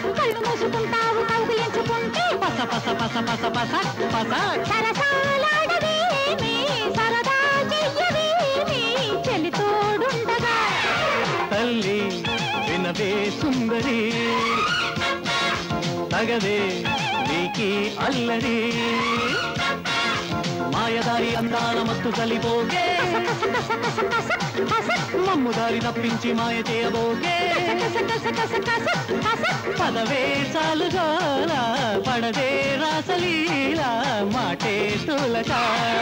కళ్ళు మూసుకుంటావు కౌగిలించుకుంటే పస పస పస పస పస పస సరసాలాడవేమి సరదా చెయ్యవేమి చెలి తోడుండగా తల్లి వినవే సుందరి తగదే నీకి అల్లరి మాయదారి అందాల మత్తు కలిపోగే కస కస కస కస మమ్ము దారి తప్పించి మాయ చేయబోగే కస కస కస కస కస పదవే చాలుగోల పడదే రాసలీల మాటే తులక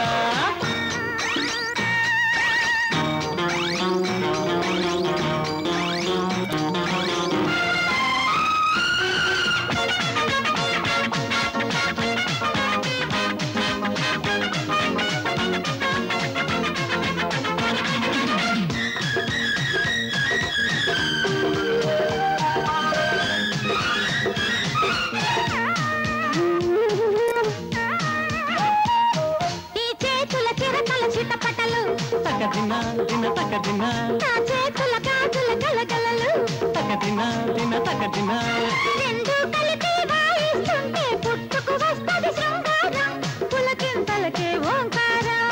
ఈ చేతుల చిరకల చిటపటలు తక దిన దిన తక దిన నా చేతుల గాజుల గలగలలు తక దిన దిన తక దిన రెండు కలిపి వాయిస్తుంటే పుట్టుకు వస్తది శృంగారం పులకింతలకే ఓంకారం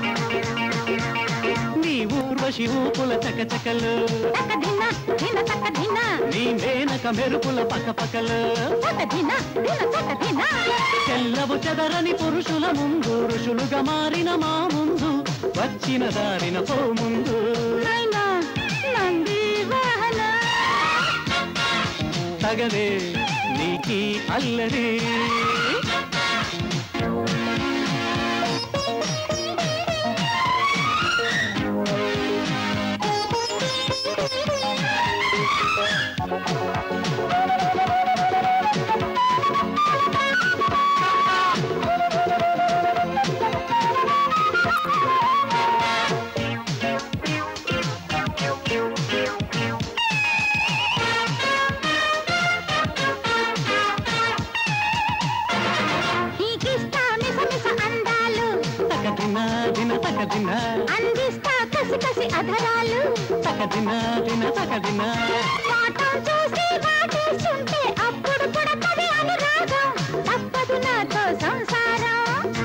నీ ఊర్వశి ఊపుల చకచకలు తక దిన దిన తక దిన నీ మేనక మెరుపుల పకపకలు తక దిన దిన తక దిన చెల్లవు చెదరని పురుషుల ముందు ఋషులుగా మారిన మా ముందు వచ్చిన దారిన పో ముందు నైనా నంది వాహన తగదే నీకి అల్లరి నీకిస్తా మిస మిస అందాలు తక దిన దిన తక దిన అందిస్తా కసి కసి అధరాలు తక దిన దిన తక దిన వాటం చూసి వాటేస్తుంటే అప్పుడు పుడతది అనురాగం తప్పదు నాతో సంసారం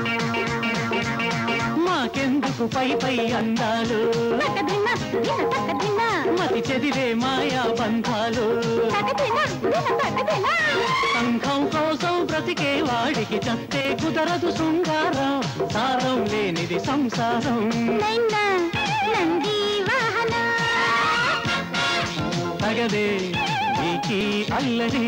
మాకెందుకు పై పై అందాలు తకదిన దిన తకదిన మతి చెదిరే మాయా బంధాలు తకదిన దిన తకదిన సంఘం కోసం బ్రతికే వాడికి చస్తే కుదరదు శృంగారం సారం లేనిది సంసారం నైన నంది వాహన తగదే నీకి అల్లరి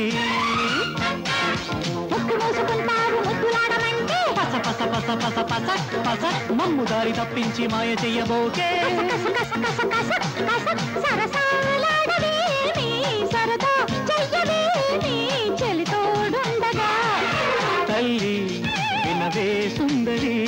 ముక్కు మూసుకుంటారు ముద్దులాడమంటే పస పస పస పస పస పస మమ్ము దారి తప్పించి మాయ చెయ్యబోకే కస కస కస కస కస సరసాలాడవేమి సరదా చెయ్యవేమి చెలి తోడుండగా తల్లి వినవే సుందరి